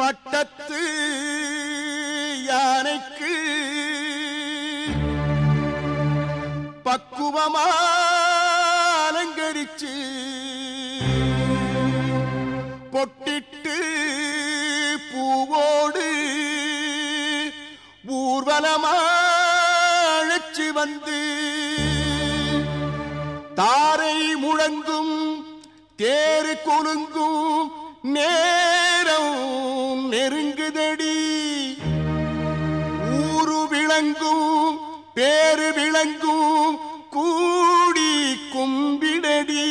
பட்டத்து யானைக்கு பக்குவமா அலங்கரிச்சு பொட்டிட்டு பூவோடு ஊர்வலமா அழைச்சு வந்து தாரை முழங்கும் தேரு குலுங்கும் நேரம் நெருங்குதடி ஊரு விளங்கும் பேரு விளங்கும் கூடி கும்பிடடி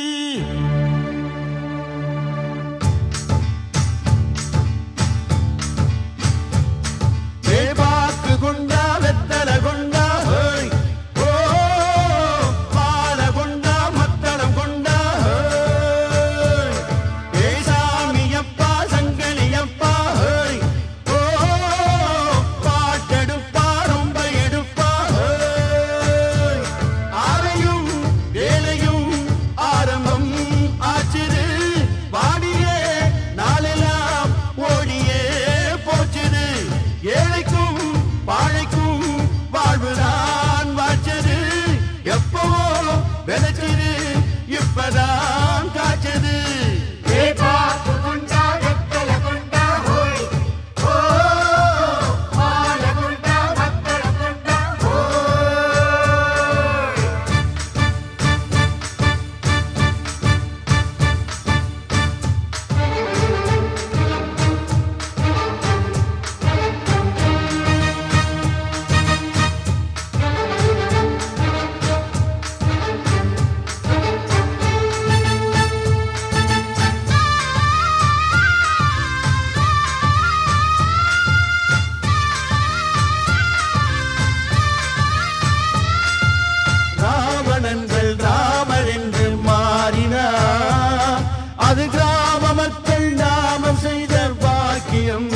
தேவாக்கு கொண்டா வெத்தல கொண்டா ஹோய். ஓ, பால கொண்டா மத்தளம் கொண்டா ஹோய். ஏ சாமியப்பா சங்கலியப்பா ஹோய். ஓ, பாட்டெடுப்பா ரொம்ப எடுப்பா ஹோய். ஆரையும் வேலையும் ஆரம்பம் ஆச்சுது வாடியே நாளெல்லாம் ஓடியே போச்சுது ஏழைக்கும் வாழைக்கும் வாழ்வுதான் வாச்சது எப்பவோ விளைச்சது இப்பதான் காய்ச்சது தேவாக்கு கொண்டா வெத்தல கொண்டா ஹோய் ஓ மால கொண்டா மத்தள கொண்டா ஹோய் ராவணன்கள் ராமர் என்று மாறினார் அது கிராம மக்கள் நாமம் செய்த பாக்கியம்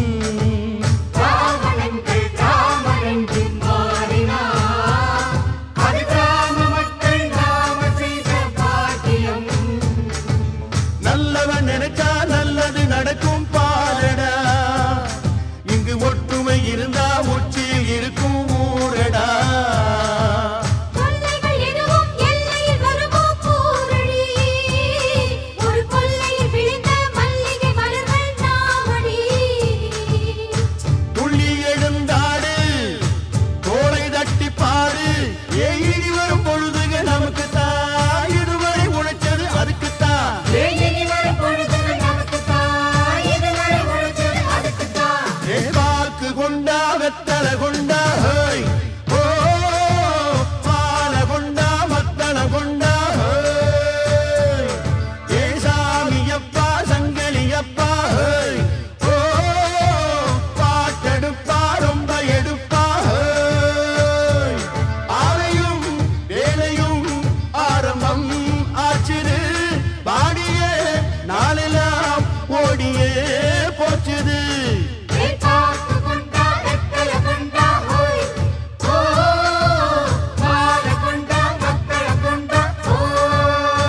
ராவணன்கள் ராமரென்று மாறினார் அது கிராம மக்கள் நாம செய்த பாக்கியம் நல்லவன் நினைச்சா நல்லது நடக்கும் பாரடா இங்கு ஒற்றுமை இருந்தா உச்சியில் இருக்கும் ஊரடா கொள்ளைகள் எதுவும் எல்லையில் வருமோ கூறடி ஒரு கொள்ளையில் விழுந்த மல்லிகை மலர்கள் நாமடி துள்ளி எழுந்தாடு தோளை தட்டி பாடு ஏ இனி வரும் பொழுதுக நமக்கு தான் இதுவரை உழைச்சது அதுக்குத்தான் ஏனி வரும் பொழுதுகள் நமக்குத்தான் இதுவரை உழைச்சது அதுக்குத்தான் ஏ வாக்கு கொண்டா வெத்தல கொண்டா ஹோய் ஓ பால கொண்டா மத்தள கொண்டா ஹோய் ஏ சாமியப்பா சங்கலியப்பா ஹோய் ஓ பாட்டெடுப்பா ரொம்ப எடுப்பா ஹோய் ஆலையும் வேலையும் ஆரம்பம் ஆச்சுது பாடியே நாளெல்லாம் ஓடியே போச்சுது தேவாக்கு கொண்டா வெத்தல கொண்டா ஹோய் ஓ மால கொண்டா மத்தள கொண்டா ஹோய்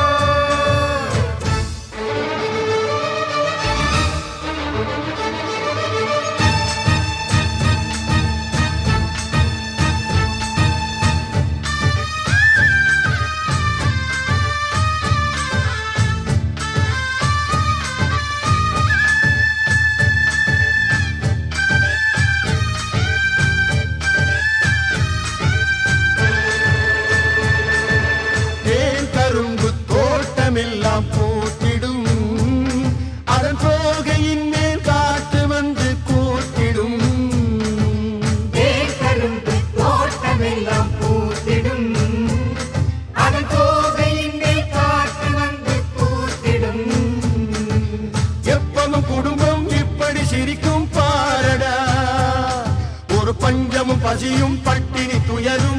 தேன் கரும்பு தோட்டமெல்லாம் பூத்திடும் அதன் தோகையின் மேல் காற்று வந்து கூட்டிடும் தேக்கரும்பு தோட்டமெல்லாம் பூத்திடும் அதன் கோவையின் மேல் காற்று வந்து பூத்திடும் எப்பவும் குடும்பம் இப்படி சிரிக்கும் பாரடா ஒரு பஞ்சமும் பசியும் பட்டினி துயரும்